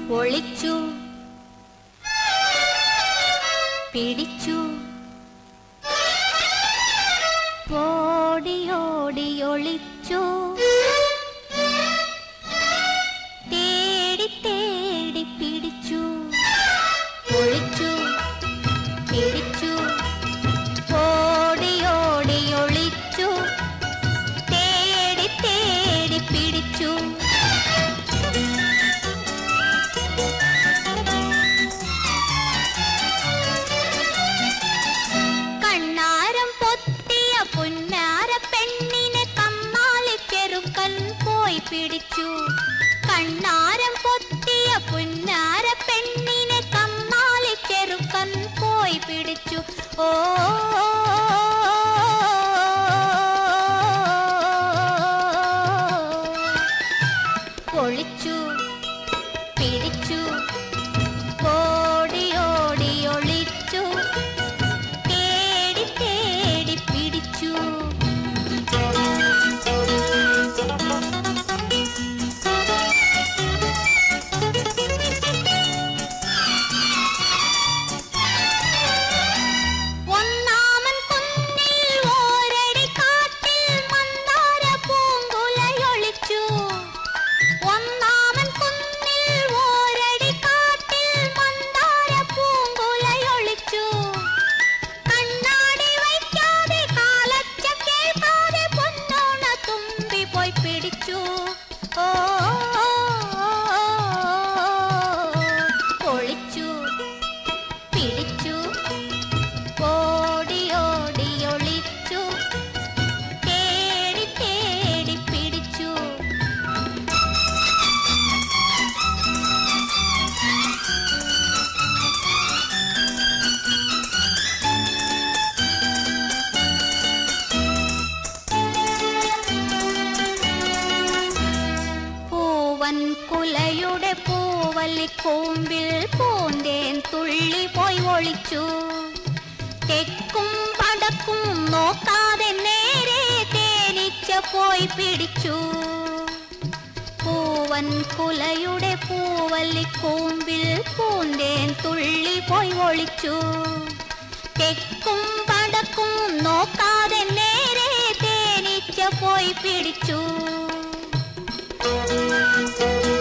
ഒളിച്ചു പിടിച്ചു ഓടി ഓടി ഒളിച്ചു തേടി തേടി പിടിച്ചു ഒളിച്ചു പിടിച്ചു ഓടി ഓടി ഒളിച്ചു തേടി തേടി പിടിച്ചു കണ്ണാരം പൊത്തിയ പുന്നാര പെണ്ണിനെ കമ്മാലി ചെറുക്കൻ പോയി പിടിച്ചു കണ്ണാരം പൊത്തിയ പുന്നാര പെണ്ണിനെ കമ്മാലി ചെറുക്കൻ പോയി പിടിച്ചു ഓ ഒളിച്ചു പിടിച്ചു ഓടി ഓടി ഒളിച്ചു തേടി തേടി പിടിച്ചു ഒന്നാമൻ കുന്നിൽ ഓരടി കാട്ടിൽ മന്ദാര പൂങ്കുലയൊളിച്ചു ഒന്നാമൻ കുന്നിൽ ഓരടി കാട്ടിൽ മന്ദാര പൂങ്കുലയൊളിച്ചു കണ്ണാടി വയ്ക്കാതെ കാലച്ച കേൾക്കാതെ പൊന്നോണ തുമ്പി പോയി പിടിച്ചു ഓ ഒളിച്ചു പിടിച്ചു ഓടി ഓടി ഒളിച്ചു തേടി തേടി പിടിച്ചു പൂവൻ കുലയുടെ പൂവല്ലിക്കൂമ്പിൽ പൂന്തേൻ തുള്ളി പോയി ഒളിച്ചു തെക്കും പടക്കും നോക്കാതെ നേരെ തേനീച്ച പോയി പിടിച്ചു പൂവൻ കുലയുടെ പൂവല്ലിക്കൂമ്പിൽ പൂന്തേൻ തുള്ളി പോയി ഒളിച്ചു തെക്കും പടക്കും നോക്കാതെ നേരെ തേനീച്ച പോയി പിടിച്ചു